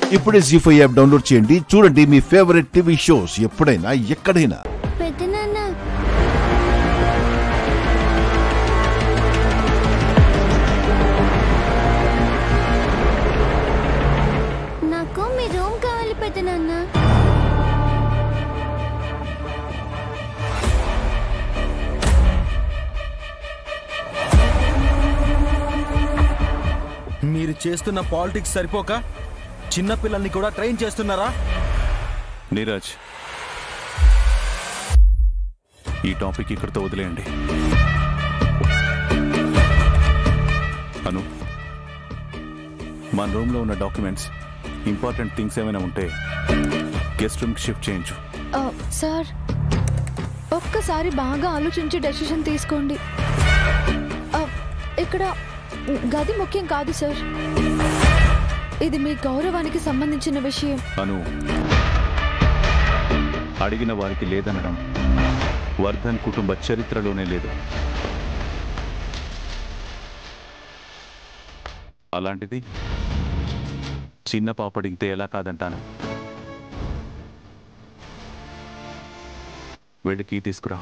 ఇప్పుడే G five app download చేయండి చూడండి మీ ఫేవరెట్ టీవీ షోస్ ఎప్పుడైనా ఎక్కడైనా పెద్దనాన్న నాకు మీ రూమ్ కావాలి పెద్దనాన్న మీరు చేస్తున్న పాలిటిక్స్ సరిపోక చిన్న పిల్లల్ని కూడా ట్రైన్ చేస్తున్నారా నీరజ్ ఈ టాపిక్ ఇక్కడితో వదిలేయండి అను మన రూమ్లో ఉన్న డాక్యుమెంట్స్ ఇంపార్టెంట్ థింగ్స్ ఏమైనా ఉంటే గెస్ట్ రూమ్కి షిఫ్ట్ చేయించు ఆ, సార్ ఒక్కసారి బాగా ఆలోచించి డెసిషన్ తీసుకోండి ఆ, ఇక్కడ గది ముఖ్యం కాదు సార్ ఇది మీ గౌరవానికి సంబంధించిన విషయం అను అడిగిన వారికి లేదనడం వర్ధన్ కుటుంబ చరిత్రలోనే లేదు అలాంటిది చిన్న పాప అడిగితే ఎలా కాదంటాను వెళ్ళి కీ తీసుకురా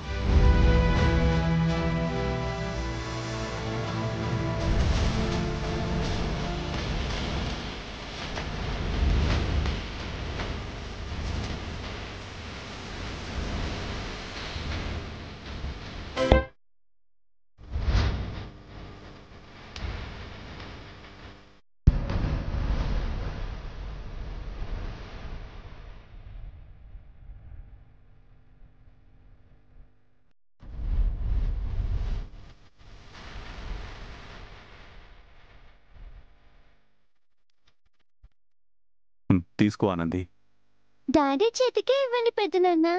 హ్మ్, తీసుకో ఆనంది డాడీ చేతికే ఇవ్వండి పెద్దనాన్న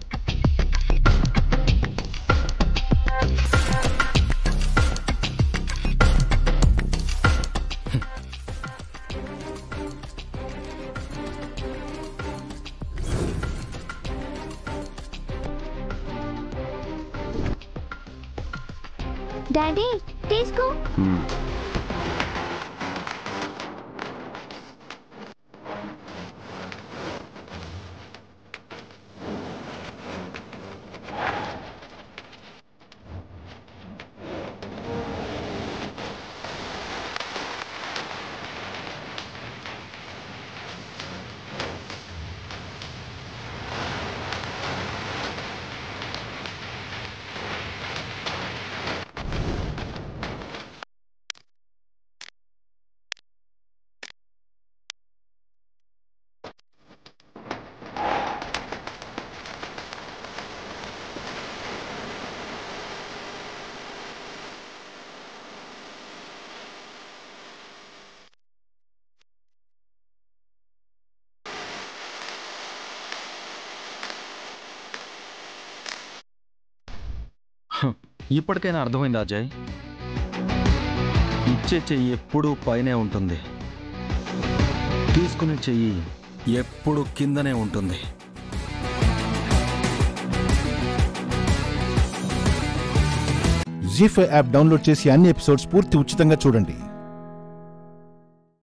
డాడీ తీసుకో హ్మ్. ఇప్పటికైనా అర్థమైంది అజయ్ ఇచ్చే చెయ్యి ఎప్పుడూ పైనే ఉంటుంది తీసుకునే చెయ్యి ఎప్పుడు కిందనే ఉంటుంది జీ ఫైవ్ యాప్ డౌన్లోడ్ చేసి అన్ని ఎపిసోడ్స్ పూర్తి ఉచితంగా చూడండి